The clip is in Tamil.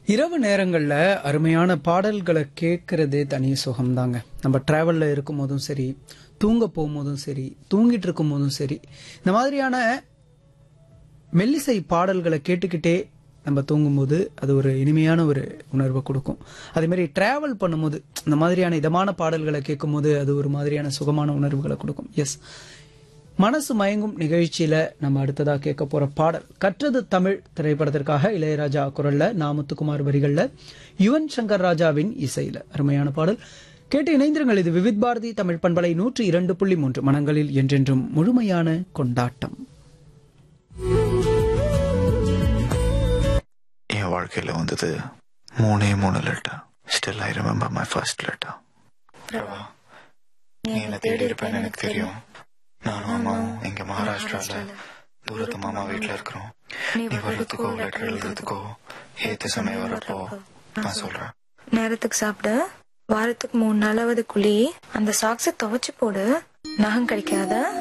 இரவு நேரங்கள்ல அருமையான பாடல்களை கேட்கறதே தனி சுகம்தாங்க நம்ம டிராவல்ல இருக்கும் போதும் சரி தூங்க போகும்போதும் சரி தூங்கிட்டு இருக்கும் போதும் சரி இந்த மாதிரியான மெல்லிசை பாடல்களை கேட்டுக்கிட்டே நம்ம தூங்கும்போது அது ஒரு இனிமையான ஒரு உணர்வை கொடுக்கும் அதே மாதிரி டிராவல் பண்ணும்போது இந்த மாதிரியான இதமான பாடல்களை கேட்கும்போது அது ஒரு மாதிரியான சுகமான உணர்வுகளை கொடுக்கும் எஸ் மனசு மயங்கும் நிகழ்ச்சியில நம்ம அடுத்ததா கேட்க போற பாடல் கற்றது தமிழ் திரைப்படத்திற்காக இளையராஜா குரல்ல நாமுத்துக்குமார் வரிகள்ல யுவன் சங்கர் ராஜாவின் இசையில அருமையான பாடல் கேட்டு இணைந்திருங்கள் இது விவித் பாரதி தமிழ் பண்பலை நூற்றி இரண்டு புள்ளி மூன்று மனங்களில் என்றென்றும் முழுமையான கொண்டாட்டம் என் வாழ்க்கையில வந்தது மூணே மூணு letter still I remember my first letter Prabha நீ என்ன தேடி இருப்பேன்னு எனக்கு தெரியும் நானும் அம்மாவும் இங்க மகாராஷ்டிரால தூரத்து மாமா வீட்ல இருக்கிறோம் நீ வர்றதுக்கோ லெட்டர் எழுதுறதுக்கோ ஏத்த சமயம் வரப்போ நான் சொல்றேன் நேரத்துக்கு சாப்பிடு வாரத்துக்கு மூணு நாளாவது குழி அந்த சாக்ஸை துவைச்சு போடு நகம் கிடைக்காத